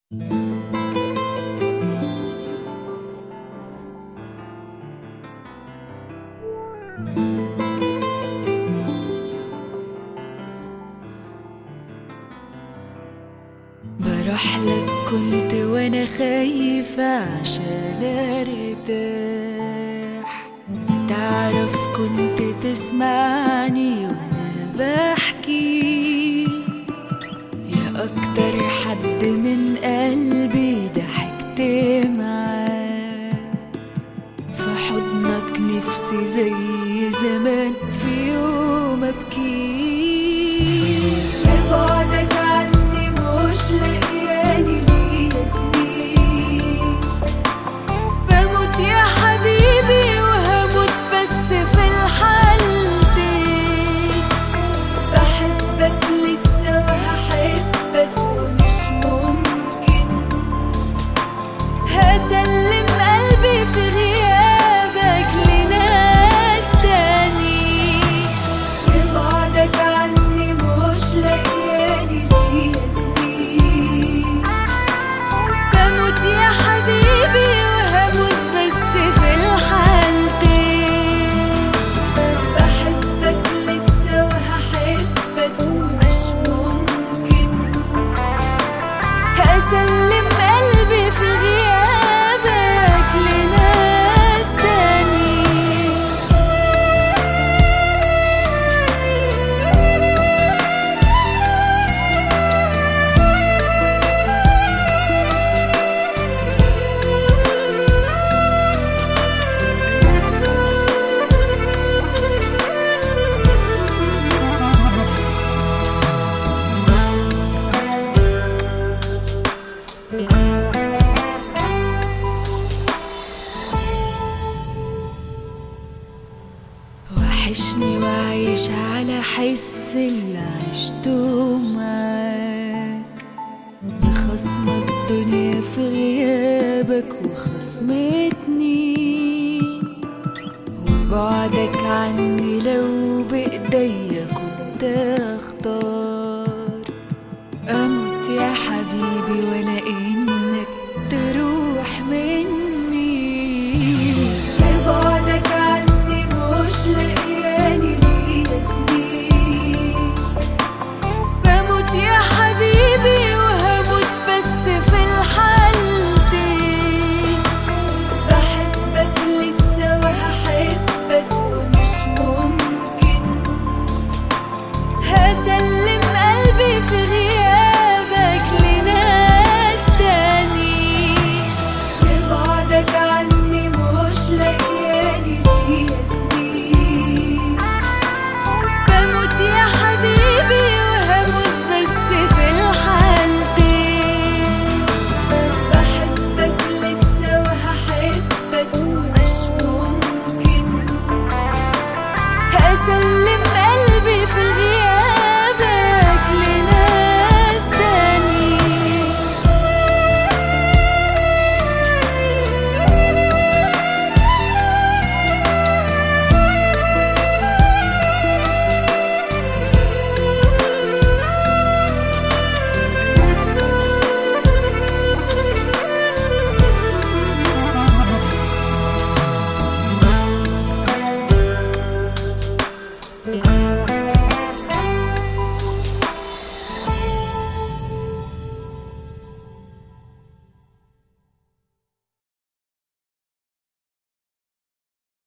بروح لك كنت وانا خايفة عشان ارتاح تعرف كنت تسمعني وانا بحكي يا اكتر حد من قلبي ضحكت معاه في حضنك نفسي زي زمان في يوم ابكي بعدك عني مش لاقياني ليا سنين بموت يا حبيبي وهموت بس في الحالتين بحبك لسه وهحبك ومش ممكن هسلم قلبي في غيابك لناس تاني بعدك عني مش لاقياني ليا سنين بموت يا حبيبي وهموت بس في الحالتين بحبك لسه وهحبك ومش ممكن هسلم قلبي في غيابك لناس تاني وحشني وعايش على حس اللي عشته معاك بخصم الدنيا في غيابك وخصمتني وبعدك عني لو بإيديا كنت اختار اموت يا حبيبي وانا ايه